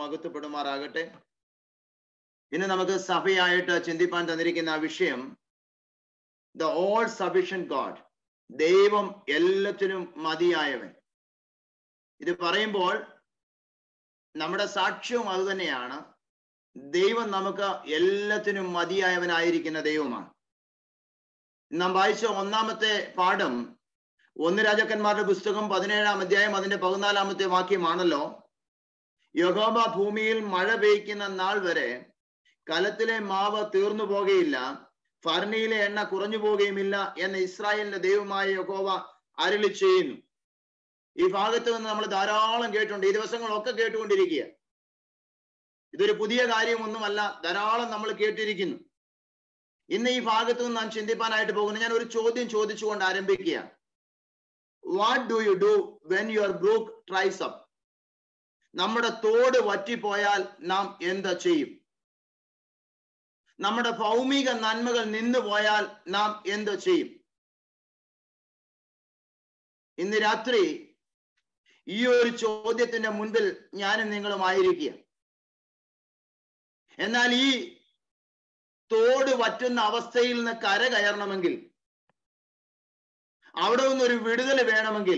മഹത്വപ്പെടുമാറാകട്ടെ ഇന്ന് നമുക്ക് സഭയായിട്ട് ചിന്തിപ്പാൻ തന്നിരിക്കുന്ന ആ വിഷയം ദ ഓൾ സഫിഷ്യൻ ഗോഡ് ദൈവം എല്ലാത്തിനും മതിയായവൻ ഇത് പറയുമ്പോൾ നമ്മുടെ സാക്ഷ്യവും അതുതന്നെയാണ് ദൈവം നമുക്ക് എല്ലാത്തിനും മതിയായവനായിരിക്കുന്ന ദൈവമാണ് നാം വായിച്ച ഒന്നാമത്തെ പാഠം ഒന്ന് രാജാക്കന്മാരുടെ പുസ്തകം പതിനേഴാം അധ്യായം അതിന്റെ പതിനാലാമത്തെ വാക്യമാണല്ലോ യഹോബ ഭൂമിയിൽ മഴ പെയ്ക്കുന്ന നാൾ വരെ കലത്തിലെ മാവ് തീർന്നു പോകുകയില്ല ഫർണിയിലെ എണ്ണ കുറഞ്ഞു പോകുകയുമില്ല എന്ന് ഇസ്രായേലിന്റെ ദൈവമായ യഹോവ അരുളി ചെയ്യുന്നു ഈ ഭാഗത്ത് നിന്ന് നമ്മൾ ധാരാളം കേട്ടുണ്ട് ഈ ദിവസങ്ങളൊക്കെ കേട്ടുകൊണ്ടിരിക്കുക ഇതൊരു പുതിയ കാര്യമൊന്നുമല്ല ധാരാളം നമ്മൾ കേട്ടിരിക്കുന്നു ഇന്ന് ഈ ഭാഗത്ത് നിന്ന് നാം ചിന്തിപ്പാനായിട്ട് പോകുന്നു ഞാൻ ഒരു ചോദ്യം ചോദിച്ചുകൊണ്ട് ആരംഭിക്കുക what do you do when your brook dries up നമ്മുടെ തോട് വറ്റിപ്പോയാൽ നാം എന്താ ചെയ്യും നമ്മുടെ ഭൗമിക നന്മകൾ നിന്നു പോയാൽ നാം എന്ത് ചെയ്യും ഇന്ന് രാത്രി ഈ ഒരു ചോദ്യത്തിന്റെ മുൻപിൽ ഞാനും നിങ്ങളുമായിരിക്കുക എന്നാൽ ഈ തോട് വറ്റുന്ന അവസ്ഥയിൽ നിന്ന് കര കയറണമെങ്കിൽ അവിടെ നിന്നൊരു വിടുതൽ വേണമെങ്കിൽ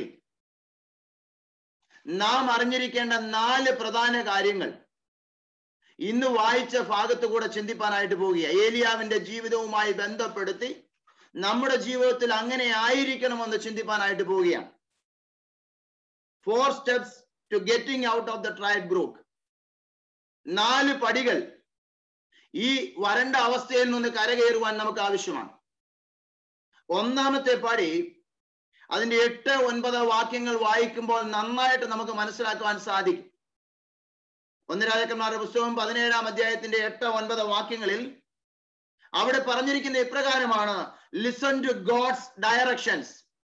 നാം അറിഞ്ഞിരിക്കേണ്ട നാല് പ്രധാന കാര്യങ്ങൾ ഇന്ന് വായിച്ച ഭാഗത്ത് കൂടെ ചിന്തിപ്പാനായിട്ട് പോവുക ഏലിയാവിന്റെ ജീവിതവുമായി ബന്ധപ്പെടുത്തി നമ്മുടെ ജീവിതത്തിൽ അങ്ങനെ ആയിരിക്കണമെന്ന് ചിന്തിപ്പാനായിട്ട് പോവുകയാണ് four steps to getting out of the dry ഗ്രൂപ്പ് നാല് പടികൾ ഈ വരണ്ട അവസ്ഥയിൽ നിന്ന് കരകയറുവാൻ നമുക്ക് ആവശ്യമാണ് ഒന്നാമത്തെ പടി അതിന്റെ എട്ട് ഒൻപത് വാക്യങ്ങൾ വായിക്കുമ്പോൾ നന്നായിട്ട് നമുക്ക് മനസ്സിലാക്കുവാൻ സാധിക്കും ഒന്ന് രാജാക്കന്മാരുടെ പുസ്തകം പതിനേഴാം അധ്യായത്തിന്റെ എട്ട് ഒൻപത് വാക്യങ്ങളിൽ അവിടെ പറഞ്ഞിരിക്കുന്ന ഇപ്രകാരമാണ് ലിസൺ ടു ഗോഡ്സ് ഡയറക്ഷൻസ്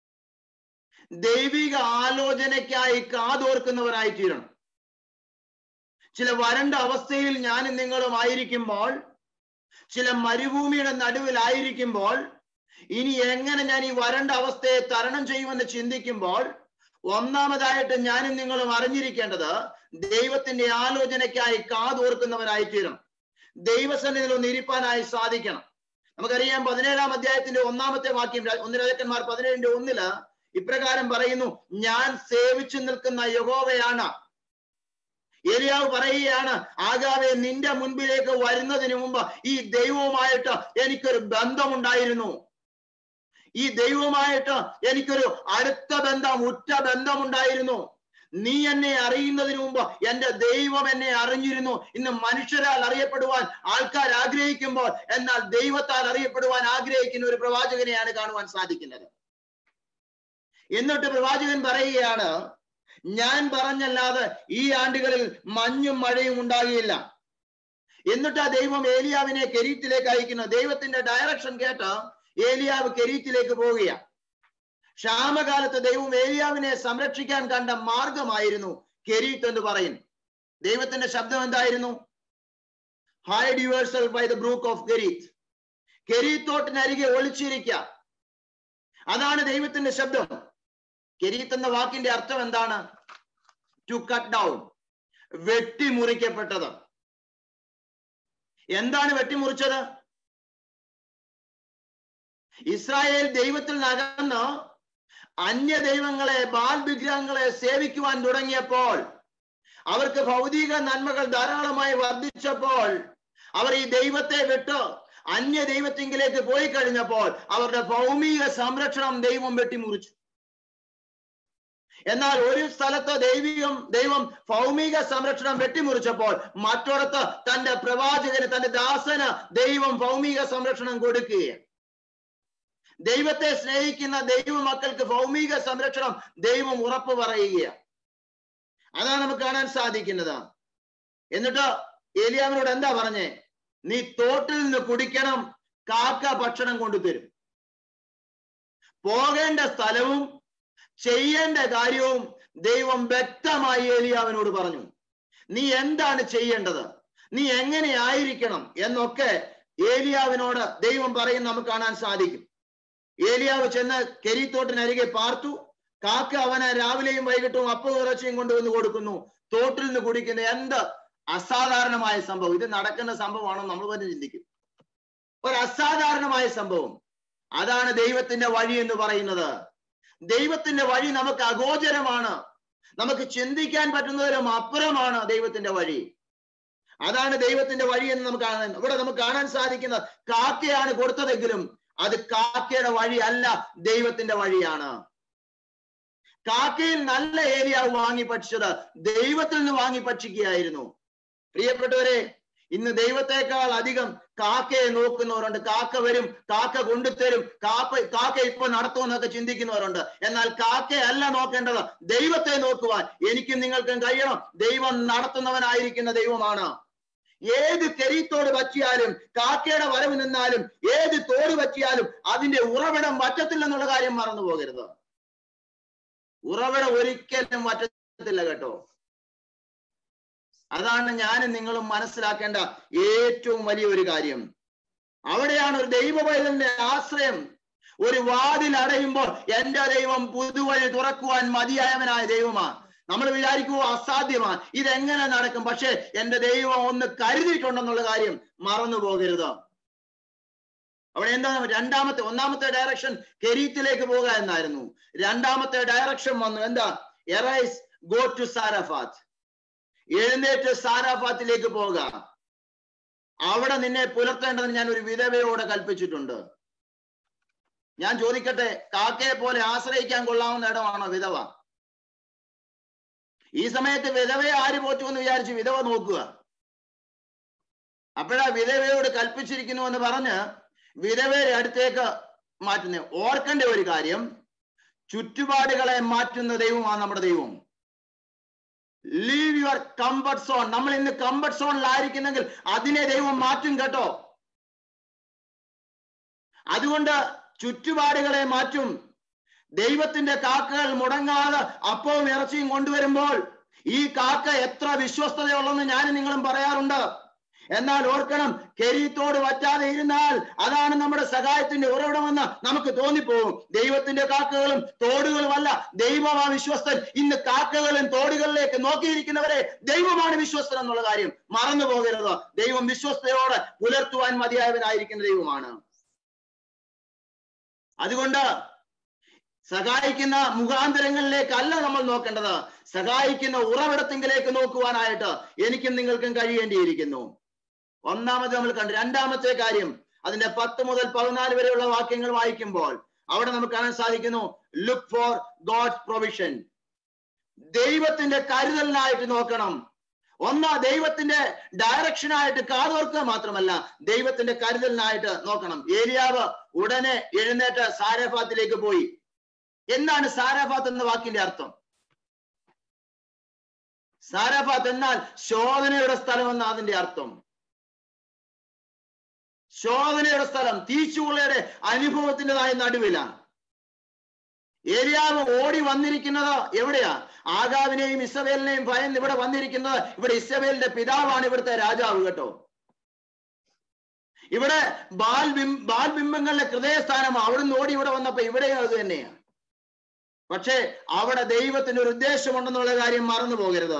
ദൈവിക ആലോചനയ്ക്കായി കാതോർക്കുന്നവരായി തീരണം ചില വരണ്ട അവസ്ഥയിൽ ഞാനും നിങ്ങളും ആയിരിക്കുമ്പോൾ ചില മരുഭൂമിയുടെ നടുവിലായിരിക്കുമ്പോൾ ഇനി എങ്ങനെ ഞാൻ ഈ വരണ്ട അവസ്ഥയെ തരണം ചെയ്യുമെന്ന് ചിന്തിക്കുമ്പോൾ ഒന്നാമതായിട്ട് ഞാനും നിങ്ങളും അറിഞ്ഞിരിക്കേണ്ടത് ദൈവത്തിന്റെ ആലോചനയ്ക്കായി കാതോർക്കുന്നവരായി തീരണം ദൈവസന്നിധിയിൽ ഒന്ന് ഇരിപ്പാനായി സാധിക്കണം നമുക്കറിയാം പതിനേഴാം അധ്യായത്തിന്റെ ഒന്നാമത്തെ വാക്യം ഒന്ന് രാജാക്കന്മാർ പതിനേഴിന്റെ ഒന്നില് ഇപ്രകാരം പറയുന്നു ഞാൻ സേവിച്ചു നിൽക്കുന്ന യഹോവയാണ് ഏലിയാവ് പറയുകയാണ് ആകാവെ നിന്റെ മുൻപിലേക്ക് വരുന്നതിന് മുമ്പ് ഈ ദൈവവുമായിട്ട് എനിക്കൊരു ബന്ധമുണ്ടായിരുന്നു ഈ ദൈവവുമായിട്ട് എനിക്കൊരു അടുത്ത ബന്ധം ഉറ്റ ബന്ധമുണ്ടായിരുന്നു നീ എന്നെ അറിയുന്നതിന് മുമ്പ് എന്റെ ദൈവം എന്നെ അറിഞ്ഞിരുന്നു ഇന്ന് മനുഷ്യരാൽ അറിയപ്പെടുവാൻ ആൾക്കാർ ആഗ്രഹിക്കുമ്പോൾ എന്നാൽ ദൈവത്താൽ അറിയപ്പെടുവാൻ ആഗ്രഹിക്കുന്ന ഒരു പ്രവാചകനെയാണ് കാണുവാൻ സാധിക്കുന്നത് എന്നിട്ട് പ്രവാചകൻ പറയുകയാണ് ഞാൻ പറഞ്ഞല്ലാതെ ഈ ആണ്ടുകളിൽ മഞ്ഞും മഴയും ഉണ്ടാകുകയില്ല എന്നിട്ട് ആ ദൈവം ഏലിയാവിനെ കെരീത്തിലേക്ക് അയക്കുന്നു ദൈവത്തിന്റെ ഡയറക്ഷൻ കേട്ട് ഏലിയാവ് കെരീത്തിലേക്ക് പോവുകയാണ് ക്ഷാമകാലത്ത് ദൈവം ഏലിയാവിനെ സംരക്ഷിക്കാൻ കണ്ട മാർഗമായിരുന്നു കെരീത്ത് എന്ന് പറയുന്നു ദൈവത്തിന്റെ ശബ്ദം എന്തായിരുന്നു hide yourself by the brook of Cherith കെരീത്തോട്ടിനരികെ ഒളിച്ചിരിക്കുക അതാണ് ദൈവത്തിന്റെ ശബ്ദം കെരീത്ത് എന്ന വാക്കിന്റെ അർത്ഥം എന്താണ് ടു കട്ട് ഡൗൺ വെട്ടിമുറിക്കപ്പെട്ടത് എന്താണ് വെട്ടിമുറിച്ചത് ഇസ്രായേൽ ദൈവത്തിൽ നകന്ന് അന്യ ദൈവങ്ങളെ ബാൽ വിഗ്രഹങ്ങളെ സേവിക്കുവാൻ തുടങ്ങിയപ്പോൾ അവർക്ക് ഭൗതിക നന്മകൾ ധാരാളമായി വർദ്ധിച്ചപ്പോൾ അവർ ഈ ദൈവത്തെ വിട്ട് അന്യ ദൈവത്തിങ്കിലേക്ക് പോയി കഴിഞ്ഞപ്പോൾ അവരുടെ ഭൗമിക സംരക്ഷണം ദൈവം വെട്ടിമുറിച്ചു എന്നാൽ ഒരു സ്ഥലത്ത് ദൈവികം ദൈവം ഭൗമിക സംരക്ഷണം വെട്ടിമുറിച്ചപ്പോൾ മറ്റൊടത്ത് തന്റെ പ്രവാചകന് തന്റെ ദാസന് ദൈവം ഭൗമിക സംരക്ഷണം കൊടുക്കുകയാണ് ദൈവത്തെ സ്നേഹിക്കുന്ന ദൈവ മക്കൾക്ക് ഭൗമിക സംരക്ഷണം ദൈവം ഉറപ്പ് പറയുകയാണ് അതാണ് നമുക്ക് കാണാൻ സാധിക്കുന്നത് എന്നിട്ട് ഏലിയാവിനോട് എന്താ പറഞ്ഞേ നീ തോട്ടിൽ നിന്ന് കുടിക്കണം കാക്ക ഭക്ഷണം കൊണ്ടുതരും പോകേണ്ട സ്ഥലവും ചെയ്യേണ്ട കാര്യവും ദൈവം വ്യക്തമായി ഏലിയാവിനോട് പറഞ്ഞു നീ എന്താണ് ചെയ്യേണ്ടത് നീ എങ്ങനെ ആയിരിക്കണം എന്നൊക്കെ ഏലിയാവിനോട് ദൈവം പറയും നമുക്ക് കാണാൻ സാധിക്കും ഏലിയാവ് ചെന്ന് കെരിത്തോട്ടിനരികെ പാർത്തു കാക്ക അവന് രാവിലെയും വൈകിട്ടും അപ്പവും ഇറച്ചിയും കൊണ്ടുവന്ന് കൊടുക്കുന്നു തോട്ടിൽ നിന്ന് കുടിക്കുന്ന എന്ത് അസാധാരണമായ സംഭവം ഇത് നടക്കുന്ന സംഭവമാണോ നമ്മൾ തന്നെ ചിന്തിക്കും ഒരു അസാധാരണമായ സംഭവം അതാണ് ദൈവത്തിന്റെ വഴി എന്ന് പറയുന്നത് ദൈവത്തിന്റെ വഴി നമുക്ക് അഗോചരമാണ് നമുക്ക് ചിന്തിക്കാൻ പറ്റുന്നതിലും അപ്പുറമാണ് ദൈവത്തിന്റെ വഴി അതാണ് ദൈവത്തിന്റെ വഴി എന്ന് നമുക്ക് കാണാൻ ഇവിടെ നമുക്ക് കാണാൻ സാധിക്കുന്ന കാക്കയാണ് കൊടുത്തതെങ്കിലും അത് കാക്കയുടെ വഴി അല്ല ദൈവത്തിന്റെ വഴിയാണ് കാക്കയിൽ നല്ല ഏരിയാവ് വാങ്ങി ഭക്ഷിച്ചത് ദൈവത്തിൽ നിന്ന് വാങ്ങി ഭക്ഷിക്കുകയായിരുന്നു പ്രിയപ്പെട്ടവരെ ഇന്ന് ദൈവത്തെക്കാൾ അധികം കാക്കയെ നോക്കുന്നവരുണ്ട് കാക്ക വരും കാക്ക കൊണ്ടുതരും കാക്ക കാക്ക ഇപ്പൊ നടത്തുമെന്നൊക്കെ ചിന്തിക്കുന്നവരുണ്ട് എന്നാൽ കാക്കയല്ല നോക്കേണ്ടത് ദൈവത്തെ നോക്കുവാൻ എനിക്കും നിങ്ങൾക്കും കഴിയണം ദൈവം നടത്തുന്നവനായിരിക്കുന്ന ദൈവമാണ് ഏത് കെരീത്തോട് പറ്റിയാലും കാക്കയുടെ വരവ് നിന്നാലും ഏത് തോട് പറ്റിയാലും അതിന്റെ ഉറവിടം വറ്റത്തില്ലെന്നുള്ള കാര്യം മറന്നു പോകരുത് ഉറവിടം ഒരിക്കലും വറ്റത്തില്ല കേട്ടോ അതാണ് ഞാനും നിങ്ങളും മനസ്സിലാക്കേണ്ട ഏറ്റവും വലിയ ഒരു കാര്യം അവിടെയാണ് ഒരു ദൈവവൈതന്റെ ആശ്രയം ഒരു വാതിൽ അടയുമ്പോൾ എന്റെ ദൈവം പുതുവഴി തുറക്കുവാൻ മതിയായവനായ ദൈവമാണ് നമ്മൾ വിചാരിക്കുമോ അസാധ്യമാണ് ഇതെങ്ങനെ നടക്കും പക്ഷെ എന്റെ ദൈവം ഒന്ന് കരുതിയിട്ടുണ്ടെന്നുള്ള കാര്യം മറന്നു പോകരുത് അവിടെ എന്താ രണ്ടാമത്തെ ഒന്നാമത്തെ ഡയറക്ഷൻ കെരീത്തിലേക്ക് പോകുക എന്നായിരുന്നു രണ്ടാമത്തെ ഡയറക്ഷൻ വന്നു എന്താ എറൈസ് ഗോ ടു സാരഫാത്ത് എഴുന്നേറ്റ് സാരാഫാത്തിലേക്ക് പോക അവിടെ നിന്നെ പുലർത്തേണ്ടതിന് ഞാൻ ഒരു വിധവയോട് കൽപ്പിച്ചിട്ടുണ്ട് ഞാൻ ചോദിക്കട്ടെ കാക്കയെ പോലെ ആശ്രയിക്കാൻ കൊള്ളാവുന്ന ഇടമാണോ വിധവ ഈ സമയത്ത് വിധവയെ ആര് പോറ്റു എന്ന് വിചാരിച്ച് വിധവ നോക്കുക അപ്പോഴാ വിധവയോട് കൽപ്പിച്ചിരിക്കുന്നു എന്ന് പറഞ്ഞ് വിധവയുടെ അടുത്തേക്ക് മാറ്റുന്ന ഓർക്കേണ്ട ഒരു കാര്യം ചുറ്റുപാടുകളെ മാറ്റുന്ന ദൈവമാണ് നമ്മുടെ ദൈവം ലീവ് യുവർ കംഫർട്ട് സോൺ നമ്മൾ ഇന്ന് കംഫർട്ട് സോണിലായിരിക്കുന്നെങ്കിൽ അതിനെ ദൈവം മാറ്റും കേട്ടോ അതുകൊണ്ട് ചുറ്റുപാടുകളെ മാറ്റും ദൈവത്തിന്റെ കാക്കകൾ മുടങ്ങാതെ അപ്പവും ഇറച്ചിയും കൊണ്ടുവരുമ്പോൾ ഈ കാക്ക എത്ര വിശ്വസ്തതയുള്ളെന്ന് ഞാൻ നിങ്ങളും പറയാറുണ്ട് എന്നാൽ ഓർക്കണം കെരീത്തോട് വറ്റാതെ ഇരുന്നാൽ അതാണ് നമ്മുടെ സഹായത്തിന്റെ ഉറവിടമെന്ന് നമുക്ക് തോന്നിപ്പോകും ദൈവത്തിന്റെ കാക്കകളും തോടുകളുമല്ല ദൈവമാ വിശ്വസ്തൻ ഇന്ന് കാക്കകളും തോടുകളിലേക്ക് നോക്കിയിരിക്കുന്നവരെ ദൈവമാണ് വിശ്വസ്തൻ എന്നുള്ള കാര്യം മറന്നു പോകരുത് ദൈവം വിശ്വസ്തയോടെ പുലർത്തുവാൻ മതിയായവനായിരിക്കുന്ന ദൈവമാണ് അതുകൊണ്ട് സഹായിക്കുന്ന മുഖാന്തരങ്ങളിലേക്കല്ല നമ്മൾ നോക്കേണ്ടത് സഹായിക്കുന്ന ഉറവിടത്തിങ്കിലേക്ക് നോക്കുവാനായിട്ട് എനിക്കും നിങ്ങൾക്കും കഴിയേണ്ടിയിരിക്കുന്നു ഒന്നാമത് നമ്മൾ കണ്ടു രണ്ടാമത്തെ കാര്യം അതിന്റെ പത്ത് മുതൽ പതിനാല് വരെയുള്ള വാക്യങ്ങൾ വായിക്കുമ്പോൾ അവിടെ നമുക്ക് കാണാൻ സാധിക്കുന്നു ലുക്ക് ഫോർ ഗോഡ്സ് പ്രൊവിഷൻ ദൈവത്തിന്റെ കരുതലിനായിട്ട് നോക്കണം ഒന്ന് ദൈവത്തിന്റെ ഡയറക്ഷനായിട്ട് കാതോർക്കുക മാത്രമല്ല ദൈവത്തിന്റെ കരുതലിനായിട്ട് നോക്കണം ഏലിയാവ് ഉടനെ എഴുന്നേറ്റ് സാരഫാത്തിലേക്ക് പോയി എന്താണ് സാരഫാത്ത് എന്ന വാക്കിന്റെ അർത്ഥം സാരഫാത്ത് എന്നാൽ ശോധനയുടെ സ്ഥലം എന്ന അതിന്റെ അർത്ഥം ശോധനയുടെ സ്ഥലം തീച്ചുളയുടെ അനുഭവത്തിൻ്റെതായ നടുവിലാണ് ഏരിയാവ് ഓടി വന്നിരിക്കുന്നത് എവിടെയാ ആകാവിനെയും ഇസബേലിനെയും ഭയന്ന് ഇവിടെ വന്നിരിക്കുന്നത് ഇവിടെ ഇസബേലിന്റെ പിതാവാണ് ഇവിടുത്തെ രാജാവ് കേട്ടോ ഇവിടെ ബാൽ ബിം ബാൽ ബിംബങ്ങളുടെ ഹൃദയസ്ഥാനം അവിടുന്ന് ഓടി ഇവിടെ വന്നപ്പോ ഇവിടെയും അത് തന്നെയാണ് പക്ഷേ അവിടെ ദൈവത്തിന് ഒരു ഉദ്ദേശമുണ്ടെന്നുള്ള കാര്യം മറന്നു പോകരുത്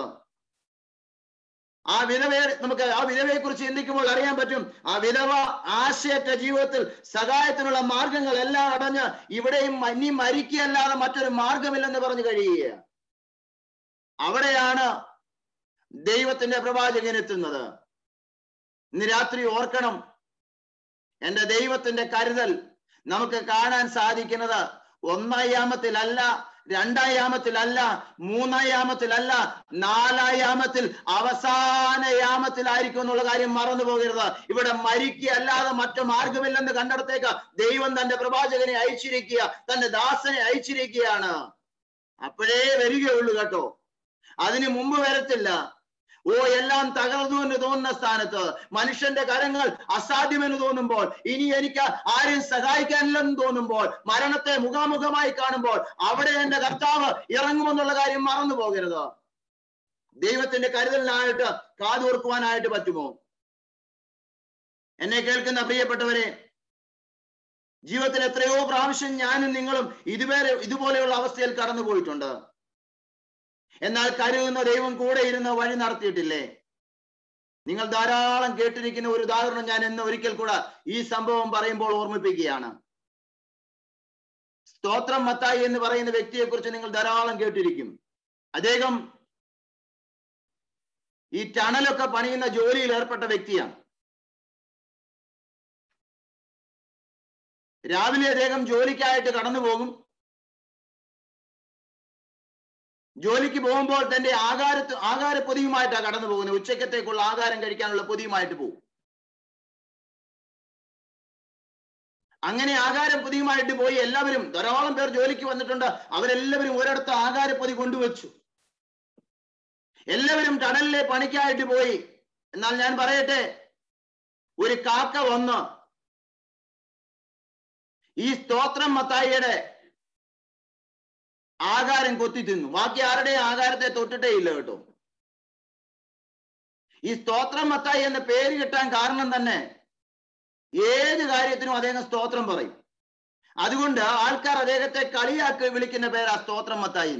ആ വിധവയെ നമുക്ക് ആ വിധവയെ കുറിച്ച് ചിന്തിക്കുമ്പോൾ അറിയാൻ പറ്റും ആ വിധവ ആശയറ്റ ജീവിതത്തിൽ സഹായത്തിനുള്ള മാർഗങ്ങൾ എല്ലാം അടഞ്ഞ് ഇവിടെയും ഇനി മരിക്കുകയല്ലാതെ മറ്റൊരു മാർഗമില്ലെന്ന് പറഞ്ഞു കഴിയുക അവിടെയാണ് ദൈവത്തിന്റെ പ്രവാചകൻ എത്തുന്നത് ഇന്ന് രാത്രി ഓർക്കണം എന്റെ ദൈവത്തിന്റെ കരുതൽ നമുക്ക് കാണാൻ സാധിക്കുന്നത് ഒന്നായാമത്തിലല്ല രണ്ടായാമത്തിലല്ല മൂന്നായാമത്തിലല്ല നാലായാമത്തിൽ അവസാന യാമത്തിലായിരിക്കും എന്നുള്ള കാര്യം മറന്നു പോകരുത് ഇവിടെ മരിക്കുകയല്ലാതെ മറ്റു മാർഗമില്ലെന്ന് കണ്ടിടത്തേക്ക് ദൈവം തന്റെ പ്രവാചകനെ അയച്ചിരിക്കുക തന്റെ ദാസനെ അയച്ചിരിക്കുകയാണ് അപ്പോഴേ വരികയുള്ളൂ കേട്ടോ അതിന് മുമ്പ് വരത്തില്ല ഓ എല്ലാം തകർന്നു എന്ന് തോന്നുന്ന സ്ഥാനത്ത് മനുഷ്യന്റെ കരങ്ങൾ അസാധ്യമെന്ന് തോന്നുമ്പോൾ ഇനി എനിക്ക് ആരും സഹായിക്കാനില്ലെന്ന് തോന്നുമ്പോൾ മരണത്തെ മുഖാമുഖമായി കാണുമ്പോൾ അവിടെ എന്റെ കർത്താവ് ഇറങ്ങുമെന്നുള്ള കാര്യം മറന്നു പോകരുത് ദൈവത്തിന്റെ കരുതലിനായിട്ട് കാതോർക്കുവാനായിട്ട് പറ്റുമോ എന്നെ കേൾക്കുന്ന പ്രിയപ്പെട്ടവരെ ജീവിതത്തിൽ എത്രയോ പ്രാവശ്യം ഞാനും നിങ്ങളും ഇതുവരെ ഇതുപോലെയുള്ള അവസ്ഥയിൽ കടന്നുപോയിട്ടുണ്ട് എന്നാൽ കരുതുന്ന ദൈവം കൂടെ ഇരുന്ന് വഴി നടത്തിയിട്ടില്ലേ നിങ്ങൾ ധാരാളം കേട്ടിരിക്കുന്ന ഒരു ഉദാഹരണം ഞാൻ ഇന്ന് ഒരിക്കൽ കൂടെ ഈ സംഭവം പറയുമ്പോൾ ഓർമ്മിപ്പിക്കുകയാണ് സ്തോത്രം മത്തായി എന്ന് പറയുന്ന വ്യക്തിയെ കുറിച്ച് നിങ്ങൾ ധാരാളം കേട്ടിരിക്കും അദ്ദേഹം ഈ ടണലൊക്കെ പണിയുന്ന ജോലിയിൽ ഏർപ്പെട്ട വ്യക്തിയാണ് രാവിലെ അദ്ദേഹം ജോലിക്കായിട്ട് കടന്നു പോകും ജോലിക്ക് പോകുമ്പോൾ തന്റെ ആകാരത്ത് ആകാര പൊതിയുമായിട്ടാണ് കടന്നു പോകുന്നത് ഉച്ചക്കത്തേക്കുള്ള ആഹാരം കഴിക്കാനുള്ള പൊതിയുമായിട്ട് പോകും അങ്ങനെ ആഹാരം പൊതിയുമായിട്ട് പോയി എല്ലാവരും ധാരാളം പേർ ജോലിക്ക് വന്നിട്ടുണ്ട് അവരെല്ലാവരും ഒരിടത്ത് ആഹാര പൊതി കൊണ്ടുവച്ചു എല്ലാവരും ടണലിലെ പണിക്കായിട്ട് പോയി എന്നാൽ ഞാൻ പറയട്ടെ ഒരു കാക്ക വന്ന് ഈ സ്തോത്രം മത്തായിയുടെ ആകാരം കൊത്തി തിന്നു ബാക്കി ആരുടെയും ആകാരത്തെ തൊട്ടിട്ടേ ഇല്ല കേട്ടോ ഈ സ്തോത്രം മത്തായി എന്ന പേര് കിട്ടാൻ കാരണം തന്നെ ഏത് കാര്യത്തിനും അദ്ദേഹം സ്തോത്രം പറയും അതുകൊണ്ട് ആൾക്കാർ അദ്ദേഹത്തെ കളിയാക്കി വിളിക്കുന്ന പേരാ സ്തോത്രം മത്തായി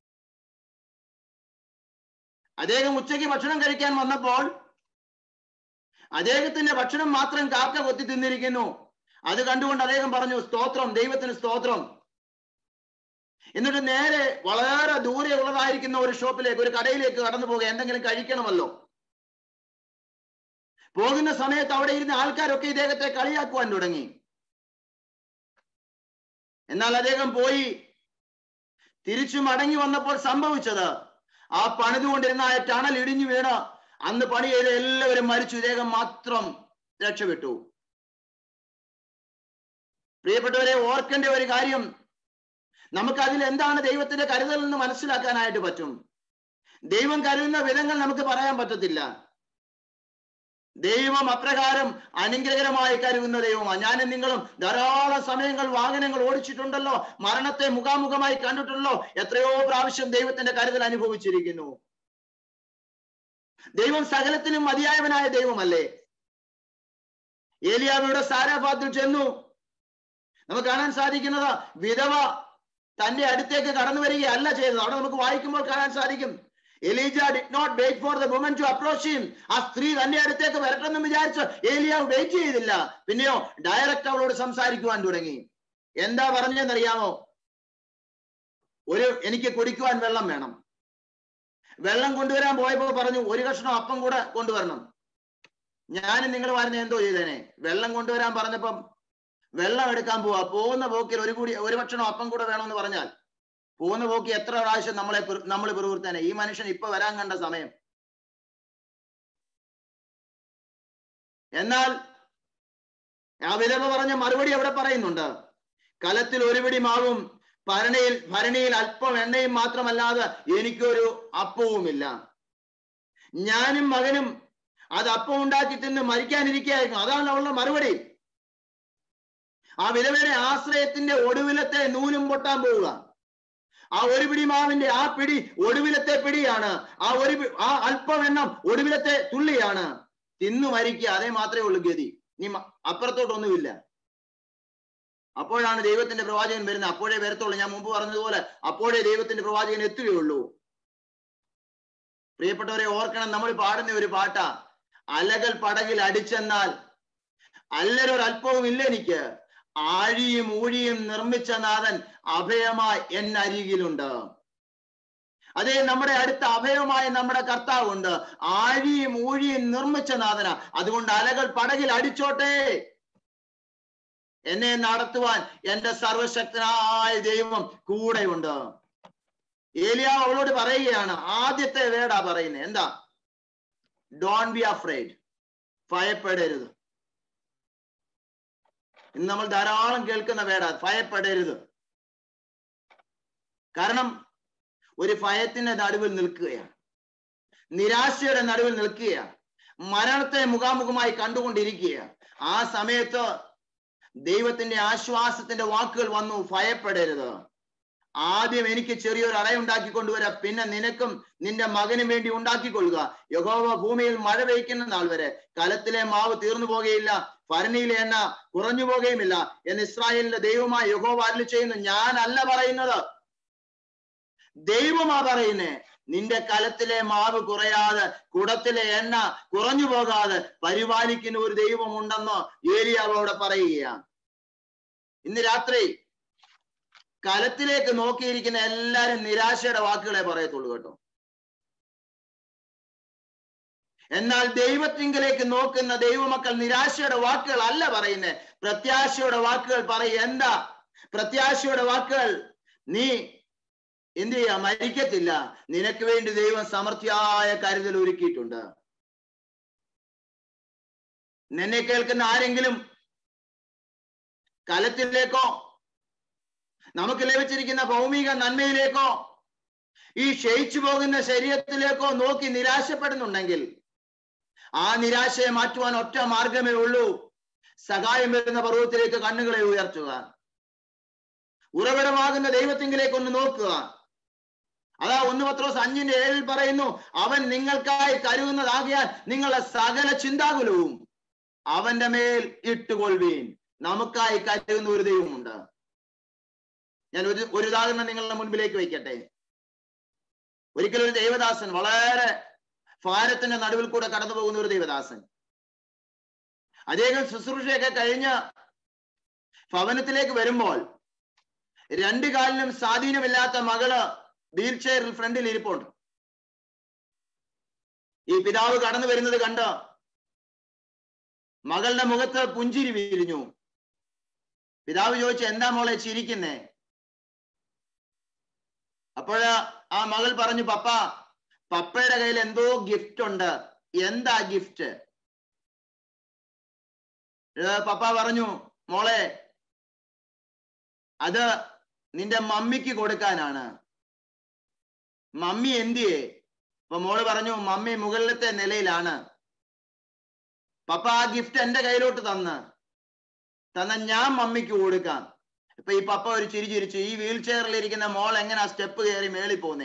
അദ്ദേഹം ഉച്ചയ്ക്ക് ഭക്ഷണം കഴിക്കാൻ വന്നപ്പോൾ അദ്ദേഹത്തിന്റെ ഭക്ഷണം മാത്രം കാക്ക കൊത്തി തിന്നിരിക്കുന്നു അത് കണ്ടുകൊണ്ട് അദ്ദേഹം പറഞ്ഞു സ്തോത്രം ദൈവത്തിന് സ്തോത്രം എന്നിട്ട് നേരെ വളരെ ദൂരെ ഉള്ളതായിരിക്കുന്ന ഒരു ഷോപ്പിലേക്ക് ഒരു കടയിലേക്ക് കടന്നു പോകുക എന്തെങ്കിലും കഴിക്കണമല്ലോ പോകുന്ന സമയത്ത് അവിടെ ഇരുന്ന ആൾക്കാരൊക്കെ ഇദ്ദേഹത്തെ കളിയാക്കുവാൻ തുടങ്ങി എന്നാൽ അദ്ദേഹം പോയി തിരിച്ചു മടങ്ങി വന്നപ്പോൾ സംഭവിച്ചത് ആ പണിതുകൊണ്ടിരുന്ന ആ ടണൽ ഇടിഞ്ഞു വീണ് അന്ന് പണി ചെയ്ത എല്ലാവരും മരിച്ചു ഇദ്ദേഹം മാത്രം രക്ഷപ്പെട്ടു പ്രിയപ്പെട്ടവരെ ഓർക്കേണ്ട ഒരു കാര്യം നമുക്ക് അതിൽ എന്താണ് ദൈവത്തിന്റെ കരുതൽ എന്ന് മനസ്സിലാക്കാനായിട്ട് പറ്റും ദൈവം കരുതുന്ന വിധങ്ങൾ നമുക്ക് പറയാൻ പറ്റത്തില്ല ദൈവം അപ്രകാരം അനുഗ്രഹകരമായി കരുതുന്ന ദൈവമാണ് ഞാനും നിങ്ങളും ധാരാളം സമയങ്ങൾ വാഹനങ്ങൾ ഓടിച്ചിട്ടുണ്ടല്ലോ മരണത്തെ മുഖാമുഖമായി കണ്ടിട്ടുണ്ടല്ലോ എത്രയോ പ്രാവശ്യം ദൈവത്തിന്റെ കരുതൽ അനുഭവിച്ചിരിക്കുന്നു ദൈവം സകലത്തിനും മതിയായവനായ ദൈവമല്ലേ ഏലിയാവിയുടെ സാരാഭാത്തിൽ ചെന്നു നമുക്ക് കാണാൻ സാധിക്കുന്നത് വിധവ തന്റെ അടുത്തേക്ക് കടന്നു വരികയല്ല ചെയ്തത് അവിടെ നമുക്ക് വായിക്കുമ്പോൾ കാണാൻ സാധിക്കും Elijah did not wait for the woman to approach him ആ സ്ത്രീ തന്റെ അടുത്തേക്ക് വരട്ടെന്ന് വിചാരിച്ച് ഏലിയാവ് വെയിറ്റ് ചെയ്തില്ല പിന്നെയോ ഡയറക്റ്റ് അവളോട് സംസാരിക്കുവാൻ തുടങ്ങി എന്താ പറഞ്ഞെന്നറിയാമോ ഒരു എനിക്ക് കുടിക്കുവാൻ വെള്ളം വേണം വെള്ളം കൊണ്ടുവരാൻ പോയപ്പോ പറഞ്ഞു ഒരു കഷ്ണം അപ്പം കൂടെ കൊണ്ടുവരണം ഞാനും നിങ്ങൾ പറഞ്ഞ എന്തോ ചെയ്തേനെ വെള്ളം കൊണ്ടുവരാൻ പറഞ്ഞപ്പം വെള്ളം എടുക്കാൻ പോവാ പോകുന്ന പോക്കിൽ ഒരു കൂടി ഒരു ഭക്ഷണം അപ്പം കൂടെ വേണമെന്ന് പറഞ്ഞാൽ പോകുന്ന പോക്കി എത്ര പ്രാവശ്യം നമ്മളെ നമ്മൾ പിറുവിർത്താനെ ഈ മനുഷ്യൻ ഇപ്പൊ വരാൻ കണ്ട സമയം എന്നാൽ ആ വിധവ പറഞ്ഞ മറുപടി അവിടെ പറയുന്നുണ്ട് കലത്തിൽ ഒരു പിടി മാവും ഭരണിയിൽ ഭരണിയിൽ അല്പം എണ്ണയും മാത്രമല്ലാതെ എനിക്കൊരു അപ്പവുമില്ല ഞാനും മകനും അത് അപ്പം ഉണ്ടാക്കി തിന്ന് മരിക്കാനിരിക്കുകയായിരുന്നു അതാണ് അവളുടെ മറുപടി ആ വിധവയുടെ ആശ്രയത്തിന്റെ ഒടുവിലത്തെ നൂലും പൊട്ടാൻ പോവുക ആ ഒരു പിടി മാവിന്റെ ആ പിടി ഒടുവിലത്തെ പിടിയാണ് ആ ഒരു ആ അല്പം എണ്ണം ഒടുവിലത്തെ തുള്ളിയാണ് തിന്നു മരിക്കുക അതേ മാത്രമേ ഉള്ളൂ ഗതി ഇനി അപ്പുറത്തോട്ടൊന്നുമില്ല അപ്പോഴാണ് ദൈവത്തിന്റെ പ്രവാചകൻ വരുന്നത് അപ്പോഴേ വരത്തുള്ളൂ ഞാൻ മുമ്പ് പറഞ്ഞതുപോലെ അപ്പോഴേ ദൈവത്തിന്റെ പ്രവാചകൻ എത്തുകയുള്ളൂ പ്രിയപ്പെട്ടവരെ ഓർക്കണം നമ്മൾ പാടുന്ന ഒരു പാട്ടാ അലകൾ പടകിൽ അടിച്ചെന്നാൽ അല്ലരൊരല്പവും ഇല്ല എനിക്ക് ആഴിയും ഊഴിയും നിർമ്മിച്ച നാഥൻ അഭയമായി എന്നരികിലുണ്ട് അതേ നമ്മുടെ അടുത്ത അഭയമായ നമ്മുടെ കർത്താവുണ്ട് ആഴിയും ഊഴിയും നിർമ്മിച്ച നാഥന അതുകൊണ്ട് അലകൾ പടകിൽ അടിച്ചോട്ടെ എന്നെ നടത്തുവാൻ എന്റെ സർവശക്തനായ ദൈവം കൂടെയുണ്ട് ഏലിയ അവളോട് പറയുകയാണ് ആദ്യത്തെ വേടാ പറയുന്നത് എന്താ ഡോൺ ബി അഫ്രൈഡ് ഭയപ്പെടരുത് ഇന്ന് നമ്മൾ ധാരാളം കേൾക്കുന്ന വേട ഭയപ്പെടരുത് കാരണം ഒരു ഭയത്തിന്റെ നടുവിൽ നിൽക്കുകയാണ് നിരാശയുടെ നടുവിൽ നിൽക്കുകയാണ് മരണത്തെ മുഖാമുഖമായി കണ്ടുകൊണ്ടിരിക്കുകയാണ് ആ സമയത്ത് ദൈവത്തിന്റെ ആശ്വാസത്തിന്റെ വാക്കുകൾ വന്നു ഭയപ്പെടരുത് ആദ്യം എനിക്ക് ചെറിയൊരു അടയുണ്ടാക്കി കൊണ്ടുവരാം പിന്നെ നിനക്കും നിന്റെ മകനും വേണ്ടി ഉണ്ടാക്കിക്കൊള്ളുക യഹോവ ഭൂമിയിൽ മഴ പെയ്ക്കുന്ന നാൾ വരെ കലത്തിലെ മാവ് തീർന്നു പോകുകയില്ല ഭരണിയിലെ എണ്ണ കുറഞ്ഞു പോകുകയുമില്ല എന്ന് ഇസ്രായേലിന്റെ ദൈവമായ യഹോവ അരളി ചെയ്യുന്നു ഞാനല്ല പറയുന്നത് ദൈവമാ പറയുന്നേ നിന്റെ കലത്തിലെ മാവ് കുറയാതെ കുടത്തിലെ എണ്ണ കുറഞ്ഞു പോകാതെ പരിപാലിക്കുന്ന ഒരു ദൈവമുണ്ടെന്ന് ഏലിയാവ് അവിടെ പറയുകയാണ് ഇന്ന് രാത്രി കലത്തിലേക്ക് നോക്കിയിരിക്കുന്ന എല്ലാരും നിരാശയുടെ വാക്കുകളെ പറയത്തുള്ളൂ കേട്ടോ എന്നാൽ ദൈവത്തിങ്കിലേക്ക് നോക്കുന്ന ദൈവമക്കൾ നിരാശയുടെ വാക്കുകൾ അല്ല പറയുന്നത് പ്രത്യാശയുടെ വാക്കുകൾ പറയും എന്താ പ്രത്യാശയുടെ വാക്കുകൾ നീ എന്ത് ചെയ്യാ മരിക്കത്തില്ല നിനക്ക് വേണ്ടി ദൈവം സമൃദ്ധിയായ കരുതൽ ഒരുക്കിയിട്ടുണ്ട് നിന്നെ കേൾക്കുന്ന ആരെങ്കിലും കലത്തിലേക്കോ നമുക്ക് ലഭിച്ചിരിക്കുന്ന ഭൗമിക നന്മയിലേക്കോ ഈ ക്ഷയിച്ചു പോകുന്ന ശരീരത്തിലേക്കോ നോക്കി നിരാശപ്പെടുന്നുണ്ടെങ്കിൽ ആ നിരാശയെ മാറ്റുവാൻ ഒറ്റ മാർഗമേ ഉള്ളൂ സഹായം വരുന്ന പർവ്വത്തിലേക്ക് കണ്ണുകളെ ഉയർത്തുക ഉറവിടമാകുന്ന ദൈവത്തിങ്കിലേക്ക് ഒന്ന് നോക്കുക അതാ ഒന്ന് പത്രോസ് അഞ്ചിന്റെ ഏഴിൽ പറയുന്നു അവൻ നിങ്ങൾക്കായി കരുതുന്നതാകിയാൽ നിങ്ങളുടെ സകല ചിന്താകുലവും അവന്റെ മേൽ ഇട്ടുകൊള്ളുവീൻ നമുക്കായി കരുതുന്ന ഒരു ദൈവമുണ്ട് ഞാൻ ഒരു ഒരു ഉദാഹരണം നിങ്ങളുടെ മുൻപിലേക്ക് വയ്ക്കട്ടെ ഒരിക്കലും ഒരു ദേവദാസൻ വളരെ ഭാരത്തിന്റെ നടുവിൽ കൂടെ കടന്നു പോകുന്ന ഒരു ദേവദാസൻ അദ്ദേഹം ശുശ്രൂഷയൊക്കെ കഴിഞ്ഞ് ഭവനത്തിലേക്ക് വരുമ്പോൾ രണ്ട് കാലിലും സ്വാധീനമില്ലാത്ത മകള് വീൽ ചെയറിൽ ഫ്രണ്ടിൽ ഇരിപ്പുണ്ട് ഈ പിതാവ് കടന്നു വരുന്നത് കണ്ട് മകളുടെ മുഖത്ത് പുഞ്ചിരി വീരിഞ്ഞു പിതാവ് ചോദിച്ചു എന്താ മോളെ ചിരിക്കുന്നേ അപ്പോഴ ആ മകൾ പറഞ്ഞു പപ്പ പപ്പയുടെ കയ്യിൽ എന്തോ ഗിഫ്റ്റ് ഉണ്ട് എന്താ ഗിഫ്റ്റ് പപ്പ പറഞ്ഞു മോളെ അത് നിന്റെ മമ്മിക്ക് കൊടുക്കാനാണ് മമ്മി എന്തിയേ അപ്പൊ മോള് പറഞ്ഞു മമ്മി മുകളിലത്തെ നിലയിലാണ് പപ്പ ആ ഗിഫ്റ്റ് എന്റെ കയ്യിലോട്ട് തന്ന് തന്ന ഞാൻ മമ്മിക്ക് കൊടുക്കാം ഇപ്പൊ ഈ പപ്പ ഒരു ചിരി ചിരിച്ചു ഈ വീൽ ചെയറിൽ ഇരിക്കുന്ന മോൾ എങ്ങനെ സ്റ്റെപ്പ് കയറി മേളിൽ പോന്നേ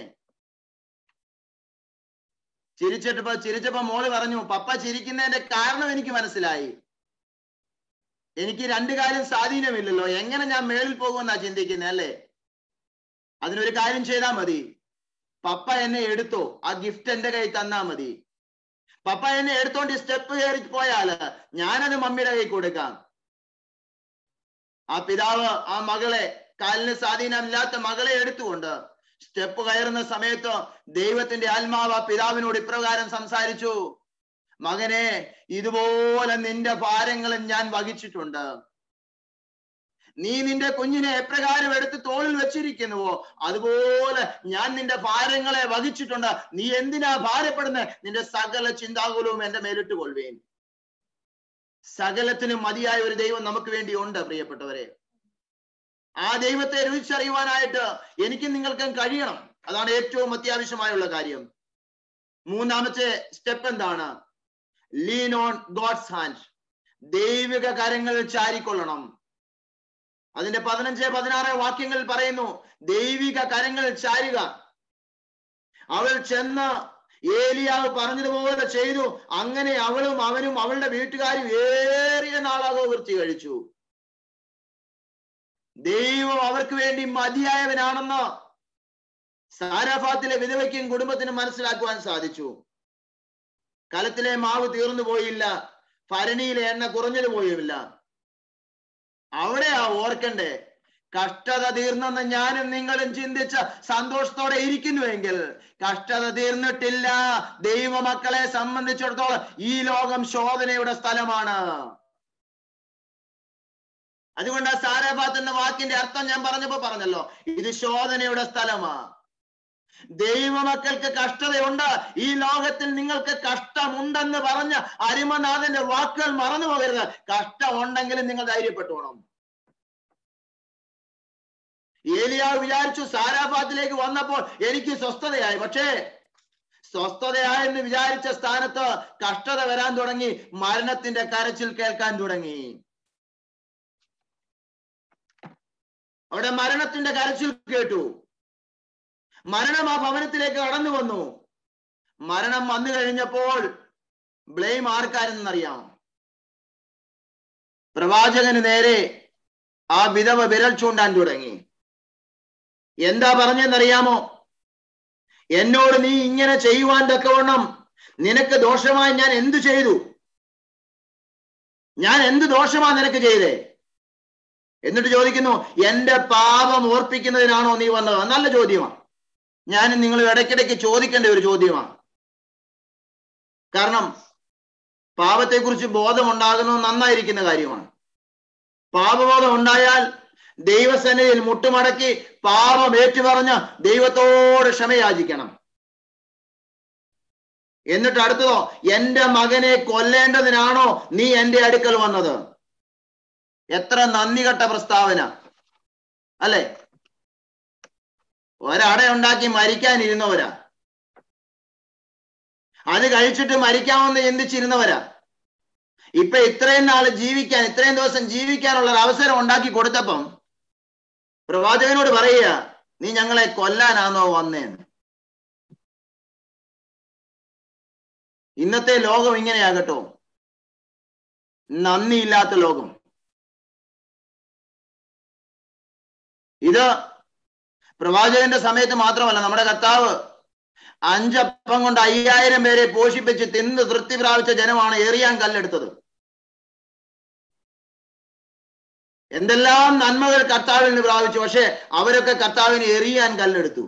ചിരിച്ചിട്ടിപ്പോ ചിരിച്ചപ്പോ മോള് പറഞ്ഞു പപ്പ ചിരിക്കുന്നതിന്റെ കാരണം എനിക്ക് മനസ്സിലായി എനിക്ക് രണ്ടു കാര്യം സ്വാധീനമില്ലല്ലോ എങ്ങനെ ഞാൻ മേളിൽ പോകുമെന്നാ ചിന്തിക്കുന്നത് അല്ലേ അതിനൊരു കാര്യം ചെയ്താൽ മതി പപ്പ എന്നെ എടുത്തോ ആ ഗിഫ്റ്റ് എന്റെ കൈ തന്നാ മതി പപ്പ എന്നെ എടുത്തോണ്ട് സ്റ്റെപ്പ് കയറി പോയാല് ഞാനത് മമ്മിയുടെ കൈ കൊടുക്കാം ആ പിതാവ് ആ മകളെ കാലിന് സ്വാധീനമില്ലാത്ത മകളെ എടുത്തുകൊണ്ട് സ്റ്റെപ്പ് കയറുന്ന സമയത്ത് ദൈവത്തിന്റെ ആത്മാവ് ആ പിതാവിനോട് ഇപ്രകാരം സംസാരിച്ചു മകനെ ഇതുപോലെ നിന്റെ ഭാരങ്ങളും ഞാൻ വഹിച്ചിട്ടുണ്ട് നീ നിന്റെ കുഞ്ഞിനെ എപ്രകാരം എടുത്ത് തോളിൽ വെച്ചിരിക്കുന്നുവോ അതുപോലെ ഞാൻ നിന്റെ ഭാരങ്ങളെ വഹിച്ചിട്ടുണ്ട് നീ എന്തിനാ ഭാരപ്പെടുന്നത് നിന്റെ സകല ചിന്താകുലവും എന്റെ മേലിട്ട് കൊള്ളുവേൻ സകലത്തിനും മതിയായ ഒരു ദൈവം നമുക്ക് വേണ്ടി ഉണ്ട് പ്രിയപ്പെട്ടവരെ ആ ദൈവത്തെ രുചിച്ചറിയുവാനായിട്ട് എനിക്കും നിങ്ങൾക്കും കഴിയണം അതാണ് ഏറ്റവും അത്യാവശ്യമായുള്ള കാര്യം മൂന്നാമത്തെ സ്റ്റെപ്പ് എന്താണ് ലീൻ ഓൺ ഗോഡ്സ് ഹാൻഡ് ദൈവിക കരങ്ങൾ ചാരിക്കൊള്ളണം അതിന്റെ പതിനഞ്ച് പതിനാറ് വാക്യങ്ങളിൽ പറയുന്നു ദൈവിക കരങ്ങൾ ചാരുക അവൾ ചെന്ന് ഏലിയാവ് പറഞ്ഞതുപോലെ ചെയ്തു അങ്ങനെ അവളും അവനും അവളുടെ വീട്ടുകാരും ഏറിയ നാളാകോ വൃത്തി കഴിച്ചു ദൈവം അവർക്ക് വേണ്ടി മതിയായവനാണെന്ന് സാരാഫാത്തിലെ വിധവയ്ക്കും കുടുംബത്തിനും മനസ്സിലാക്കുവാൻ സാധിച്ചു കലത്തിലെ മാവ് തീർന്നു പോയില്ല ഭരണിയിലെ എണ്ണ കുറഞ്ഞത് പോയുമില്ല അവിടെയാ ഓർക്കണ്ടേ കഷ്ടത തീർന്നെന്ന് ഞാനും നിങ്ങളും ചിന്തിച്ച് സന്തോഷത്തോടെ ഇരിക്കുന്നുവെങ്കിൽ കഷ്ടത തീർന്നിട്ടില്ല ദൈവമക്കളെ സംബന്ധിച്ചിടത്തോളം ഈ ലോകം ശോധനയുടെ സ്ഥലമാണ് അതുകൊണ്ട് ആ സാരാഭാത്ത് എന്ന വാക്കിന്റെ അർത്ഥം ഞാൻ പറഞ്ഞപ്പോ പറഞ്ഞല്ലോ ഇത് ശോധനയുടെ സ്ഥലമാ ദൈവമക്കൾക്ക് കഷ്ടതയുണ്ട് ഈ ലോകത്തിൽ നിങ്ങൾക്ക് കഷ്ടമുണ്ടെന്ന് പറഞ്ഞ അരിമനാഥന്റെ വാക്കുകൾ മറന്നു പോകരുത് കഷ്ടമുണ്ടെങ്കിലും നിങ്ങൾ ധൈര്യപ്പെട്ടോണം ഏലിയാവ് വിചാരിച്ചു സാരാഫാത്തിലേക്ക് വന്നപ്പോൾ എനിക്ക് സ്വസ്ഥതയായി പക്ഷേ സ്വസ്ഥതയായെന്ന് വിചാരിച്ച സ്ഥാനത്ത് കഷ്ടത വരാൻ തുടങ്ങി മരണത്തിന്റെ കരച്ചിൽ കേൾക്കാൻ തുടങ്ങി അവിടെ മരണത്തിന്റെ കരച്ചിൽ കേട്ടു മരണം ആ ഭവനത്തിലേക്ക് കടന്നു വന്നു മരണം വന്നു കഴിഞ്ഞപ്പോൾ ബ്ലെയിം ആർക്കാരെന്നറിയാം പ്രവാചകന് നേരെ ആ വിധവ വിരൽ ചൂണ്ടാൻ തുടങ്ങി എന്താ പറഞ്ഞെന്നറിയാമോ എന്നോട് നീ ഇങ്ങനെ ചെയ്യുവാൻ തക്കവണ്ണം നിനക്ക് ദോഷമായി ഞാൻ എന്തു ചെയ്തു ഞാൻ എന്ത് ദോഷമാ നിനക്ക് ചെയ്തേ എന്നിട്ട് ചോദിക്കുന്നു എന്റെ പാപം ഓർപ്പിക്കുന്നതിനാണോ നീ വന്നത് നല്ല ചോദ്യമാണ് ഞാൻ നിങ്ങൾ ഇടയ്ക്കിടയ്ക്ക് ചോദിക്കേണ്ട ഒരു ചോദ്യമാണ് കാരണം പാപത്തെക്കുറിച്ച് ബോധമുണ്ടാകുന്നത് നന്നായിരിക്കുന്ന കാര്യമാണ് പാപബോധം ഉണ്ടായാൽ ദൈവസന്നിധിയിൽ മുട്ടുമടക്കി പാപം ഏറ്റുപറഞ്ഞ് ദൈവത്തോട് ക്ഷമയാചിക്കണം എന്നിട്ട് അടുത്തതോ എന്റെ മകനെ കൊല്ലേണ്ടതിനാണോ നീ എന്റെ അടുക്കൽ വന്നത് എത്ര നന്ദി കെട്ട പ്രസ്താവന അല്ലെ ഒരട ഉണ്ടാക്കി മരിക്കാനിരുന്നവരാ അത് കഴിച്ചിട്ട് മരിക്കാമെന്ന് ചിന്തിച്ചിരുന്നവരാ ഇപ്പൊ ഇത്രയും നാള് ജീവിക്കാൻ ഇത്രയും ദിവസം ജീവിക്കാനുള്ള ഒരു അവസരം ഉണ്ടാക്കി കൊടുത്തപ്പം പ്രവാചകനോട് പറയുക നീ ഞങ്ങളെ കൊല്ലാനാണോ വന്നേന്ന് ഇന്നത്തെ ലോകം ഇങ്ങനെയാകട്ടോ നന്ദിയില്ലാത്ത ലോകം ഇത് പ്രവാചകന്റെ സമയത്ത് മാത്രമല്ല നമ്മുടെ കർത്താവ് അഞ്ചപ്പം കൊണ്ട് അയ്യായിരം പേരെ പോഷിപ്പിച്ച് തിന്ന് തൃപ്തി പ്രാപിച്ച ജനമാണ് എറിയാൻ കല്ലെടുത്തത് എന്തെല്ലാം നന്മകൾ കർത്താവിൽ നിന്ന് പ്രാപിച്ചു പക്ഷെ അവരൊക്കെ കർത്താവിന് എറിയാൻ കല്ലെടുത്തു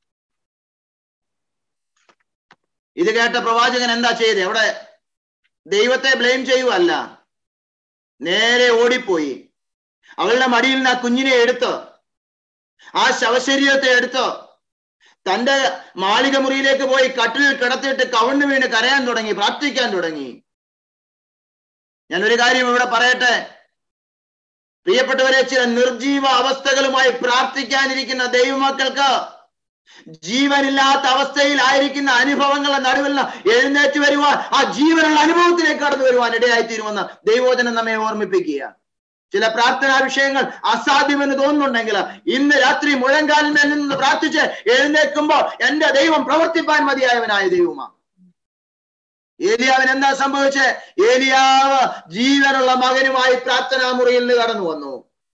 ഇത് കേട്ട പ്രവാചകൻ എന്താ ചെയ്തത് അവിടെ ദൈവത്തെ ബ്ലെയിം ചെയ്യുവല്ല നേരെ ഓടിപ്പോയി അവളുടെ മടിയിൽ നിന്ന് ആ കുഞ്ഞിനെ എടുത്ത് ആ ശവശരീരത്തെ എടുത്ത് തന്റെ മാളിക മുറിയിലേക്ക് പോയി കട്ടിലിൽ കിടത്തിയിട്ട് കവണ്ണു വീണ് കരയാൻ തുടങ്ങി പ്രാർത്ഥിക്കാൻ തുടങ്ങി ഞാൻ ഒരു കാര്യം ഇവിടെ പറയട്ടെ പ്രിയപ്പെട്ടവരെ ചില നിർജീവ അവസ്ഥകളുമായി പ്രാർത്ഥിക്കാനിരിക്കുന്ന ദൈവമക്കൾക്ക് ജീവനില്ലാത്ത അവസ്ഥയിൽ ആയിരിക്കുന്ന അനുഭവങ്ങളുടെ നടുവിൽ എഴുന്നേറ്റ് വരുവാൻ ആ ജീവനുള്ള അനുഭവത്തിലേക്ക് കടന്നു വരുവാൻ ഇടയായിത്തീരുമെന്ന് ദൈവോചനം നമ്മെ ഓർമ്മിപ്പിക്കുക ചില പ്രാർത്ഥനാ വിഷയങ്ങൾ അസാധ്യമെന്ന് തോന്നുന്നുണ്ടെങ്കിൽ ഇന്ന് രാത്രി മുഴങ്കാലിന്മേൽ നിന്ന് പ്രാർത്ഥിച്ച് എഴുന്നേൽക്കുമ്പോൾ എന്റെ ദൈവം പ്രവർത്തിപ്പാൻ മതിയായവനായ ദൈവമാണ് ഏലിയാവിന് എന്താ സംഭവിച്ചത് ഏലിയാവ് ജീവനുള്ള മകനുമായി പ്രാർത്ഥനാ മുറിയിൽ നിന്ന് കടന്നു വന്നു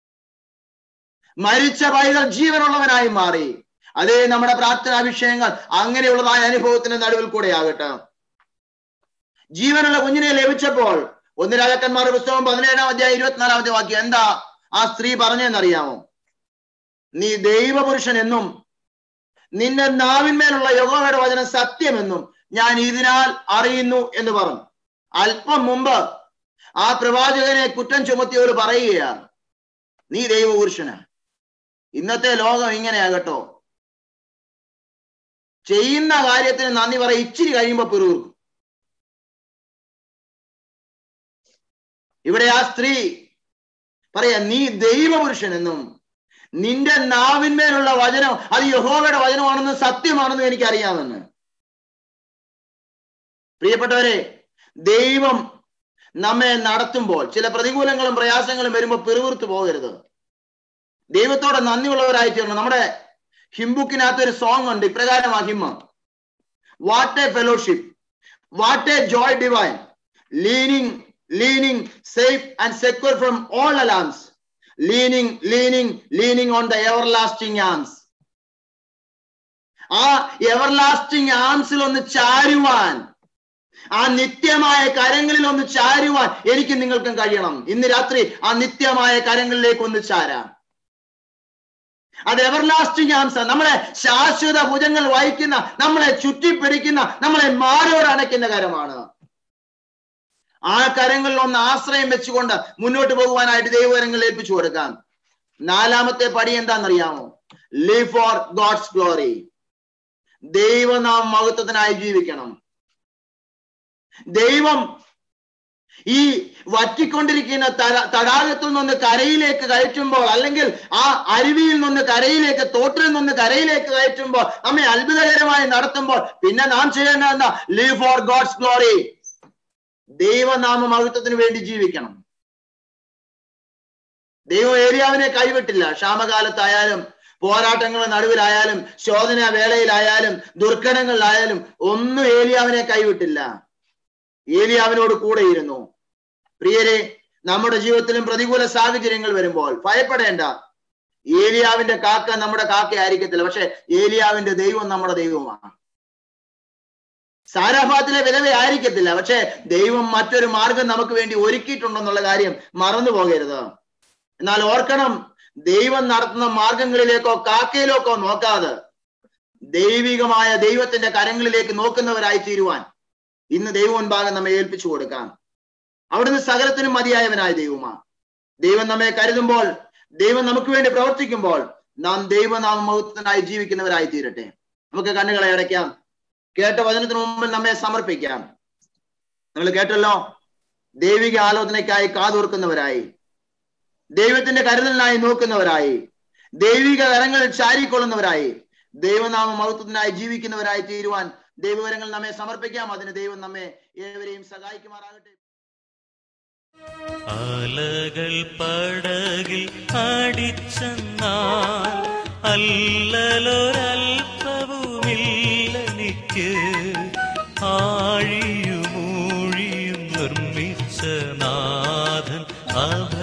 മരിച്ച പൈതൽ ജീവനുള്ളവനായി മാറി അതേ നമ്മുടെ പ്രാർത്ഥനാ വിഷയങ്ങൾ അങ്ങനെയുള്ളതായ അനുഭവത്തിന്റെ നടുവിൽ കൂടെ ആകട്ടെ ജീവനുള്ള കുഞ്ഞിനെ ലഭിച്ചപ്പോൾ ഒന്ന് രാജാക്കന്മാരുടെ പുസ്തകം പതിനേഴാം അധ്യായം ഇരുപത്തിനാലാമത്തെ വാക്യം എന്താ ആ സ്ത്രീ പറഞ്ഞെന്നറിയാമോ നീ ദൈവപുരുഷൻ എന്നും നിന്റെ നാവിന്മേലുള്ള യഹോവയുടെ വചനം സത്യമെന്നും ഞാൻ ഇതിനാൽ അറിയുന്നു എന്ന് പറഞ്ഞു അല്പം മുമ്പ് ആ പ്രവാചകനെ കുറ്റം ചുമത്തിയവർ പറയുകയാണ് നീ ദൈവപുരുഷനാ ഇന്നത്തെ ലോകം ഇങ്ങനെയാകട്ടോ ചെയ്യുന്ന കാര്യത്തിന് നന്ദി പറയും ഇച്ചിരി കഴിയുമ്പോ പിറുകും ഇവിടെ ആ സ്ത്രീ പറയാ നീ ദൈവപുരുഷൻ എന്നും നിന്റെ നാവിന്മേലുള്ള വചനം അത് യഹോവയുടെ വചനമാണെന്ന് സത്യമാണെന്ന് എനിക്കറിയാമെന്ന് പ്രിയപ്പെട്ടവരെ ദൈവം നമ്മെ നടത്തുമ്പോൾ ചില പ്രതികൂലങ്ങളും പ്രയാസങ്ങളും വരുമ്പോൾ പിറുവിറുത്ത് പോകരുത് ദൈവത്തോടെ നന്ദിയുള്ളവരായി തീർന്നു നമ്മുടെ ഹിംബുക്കിനകത്ത് ഒരു സോങ് ഉണ്ട് ഇപ്രകാരം ആ hymn what a fellowship what a joy divine leaning leaning safe and secure from all alarms leaning leaning leaning on the everlasting arms ആ എവർ ലാസ്റ്റിംഗ് ആംസിൽ ഒന്ന് ചാരുവാൻ ആ നിത്യമായ കരങ്ങളിൽ ഒന്ന് ചാരുവാൻ എനിക്ക് നിങ്ങൾക്കും കഴിയണം ഇന്ന് രാത്രി ആ നിത്യമായ കരങ്ങളിലേക്ക് ഒന്ന് ചാരാം അത് എവർലാസ്റ്റിംഗ് ആംസർ നമ്മളെ ശാശ്വത ഭുജങ്ങൾ വഹിക്കുന്ന നമ്മളെ ചുറ്റിപ്പിടിക്കുന്ന നമ്മളെ മാറോട് അണയ്ക്കുന്ന കരമാണ് ആ കരങ്ങളിൽ ഒന്ന് ആശ്രയം വെച്ചുകൊണ്ട് മുന്നോട്ട് പോകുവാനായിട്ട് ദൈവകരങ്ങളിൽ ഏൽപ്പിച്ചു കൊടുക്കാം നാലാമത്തെ പടി എന്താണെന്നറിയാമോ ലിവ് ഫോർ ഗോഡ്സ് ഗ്ലോറി ദൈവനാം മഹത്വത്തിനായി ജീവിക്കണം ദൈവം ഈ വറ്റിക്കൊണ്ടിരിക്കുന്ന തടാകത്തിൽ നിന്ന് കരയിലേക്ക് കയറ്റുമ്പോൾ അല്ലെങ്കിൽ ആ അരുവിയിൽ നിന്ന് കരയിലേക്ക് തോട്ടിൽ നിന്ന് കരയിലേക്ക് കയറ്റുമ്പോൾ നമ്മെ അത്ഭുതകരമായി നടത്തുമ്പോൾ പിന്നെ നാം ചെയ്യേണ്ട എന്താ ലിവ് ഫോർ ഗോഡ്സ് ഗ്ലോറി ദൈവനാമ മഹത്വത്തിന് വേണ്ടി ജീവിക്കണം ദൈവം ഏരിയാവിനെ കൈവിട്ടില്ല ക്ഷാമകാലത്തായാലും പോരാട്ടങ്ങളുടെ നടുവിലായാലും ശോധന വേളയിലായാലും ദുർഘടങ്ങളിലായാലും ഒന്നും ഏലിയാവിനെ കൈവിട്ടില്ല ഏലിയാവിനോട് കൂടെയിരുന്നു പ്രിയരെ നമ്മുടെ ജീവിതത്തിലും പ്രതികൂല സാഹചര്യങ്ങൾ വരുമ്പോൾ ഭയപ്പെടേണ്ട ഏലിയാവിന്റെ കാക്ക നമ്മുടെ കാക്ക ആയിരിക്കത്തില്ല പക്ഷെ ഏലിയാവിന്റെ ദൈവം നമ്മുടെ ദൈവമാണ് സാരാഫാത്തിലെ വിധവ ആയിരിക്കത്തില്ല പക്ഷെ ദൈവം മറ്റൊരു മാർഗം നമുക്ക് വേണ്ടി ഒരുക്കിയിട്ടുണ്ടെന്നുള്ള കാര്യം മറന്നു പോകരുത് എന്നാൽ ഓർക്കണം ദൈവം നടത്തുന്ന മാർഗങ്ങളിലേക്കോ കാക്കയിലേക്കോ നോക്കാതെ ദൈവികമായ ദൈവത്തിന്റെ കരങ്ങളിലേക്ക് നോക്കുന്നവരായി തീരുവാൻ ഇന്ന് ദൈവം മുൻപാകെ നമ്മെ ഏൽപ്പിച്ചു കൊടുക്കാം അവിടുന്ന് സകലത്തിനും മതിയായവനായ ദൈവമാണ് ദൈവം നമ്മെ കരുതുമ്പോൾ ദൈവം നമുക്ക് വേണ്ടി പ്രവർത്തിക്കുമ്പോൾ നാം ദൈവനാമത്വത്തിനായി ജീവിക്കുന്നവരായി തീരട്ടെ നമുക്ക് കണ്ണുകളെ അടയ്ക്കാം കേട്ട വചനത്തിന് മുമ്പിൽ നമ്മെ സമർപ്പിക്കാം നിങ്ങൾ കേട്ടല്ലോ ദൈവിക ആലോചനയ്ക്കായി കാതോർക്കുന്നവരായി ദൈവത്തിന്റെ കരുതലിനായി നോക്കുന്നവരായി ദൈവിക കരങ്ങളിൽ ചാരിക്കൊള്ളുന്നവരായി ദൈവനാമ മഹത്വത്തിനായി ജീവിക്കുന്നവരായി തീരുവാൻ ദൈവകരങ്ങൾ നമ്മെ സമർപ്പിക്കാം അതിന് ദൈവം നമ്മെ ഏവരെയും സഹായിക്കുമാറാകട്ടെ അലകൾ പടകിൽ അടിച്ചെന്നാൽ അല്ലലൊരൽപ്പവുമില്ലെനിക്ക് ആഴിയും ഊഴിയും നിർമ്മിച്ച നാഥൻ അഭ